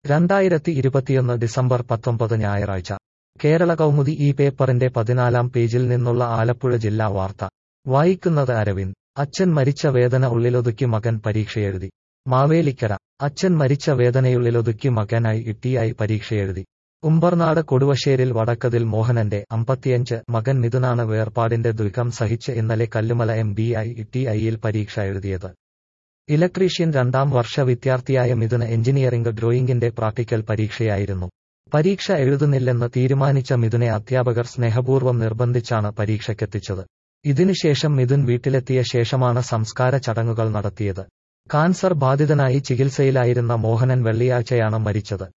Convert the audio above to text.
രണ്ടായിരത്തി ഇരുപത്തിയൊന്ന് ഡിസംബർ പത്തൊമ്പത് ഞായറാഴ്ച കേരള കൗമുദി ഈ പേപ്പറിന്റെ പതിനാലാം പേജിൽ നിന്നുള്ള ആലപ്പുഴ ജില്ലാ വാർത്ത വായിക്കുന്നത് അരവിന്ദ് അച്ഛൻ മരിച്ച വേദന ഉള്ളിലൊതുക്കി മകൻ പരീക്ഷയെഴുതി മാവേലിക്കര അച്ഛൻ മരിച്ച വേദനയുള്ളിലൊതുക്കി മകനായി ഇട്ടിയായി പരീക്ഷയെഴുതി ഉമ്പർനാട് കൊടുവശ്ശേരിൽ വടക്കതിൽ മോഹനന്റെ അമ്പത്തിയഞ്ച് മകൻ മിഥുനാണ് വേർപാടിന്റെ ദുഃഖം സഹിച്ച് ഇന്നലെ Kallumala M B I T ഐയിൽ പരീക്ഷ എഴുതിയത് ഇലക്ട്രീഷ്യൻ രണ്ടാം വർഷ വിദ്യാർത്ഥിയായ മിഥുന എഞ്ചിനീയറിംഗ് ഡ്രോയിംഗിന്റെ പ്രാക്ടിക്കൽ പരീക്ഷയായിരുന്നു പരീക്ഷ എഴുതുന്നില്ലെന്ന് തീരുമാനിച്ച മിഥുനെ അധ്യാപകർ സ്നേഹപൂർവ്വം നിർബന്ധിച്ചാണ് പരീക്ഷയ്ക്കെത്തിച്ചത് ഇതിനുശേഷം മിഥുൻ വീട്ടിലെത്തിയ ശേഷമാണ് സംസ്കാര ചടങ്ങുകൾ നടത്തിയത് കാൻസർ ബാധിതനായി ചികിത്സയിലായിരുന്ന മോഹനൻ വെള്ളിയാഴ്ചയാണ് മരിച്ചത്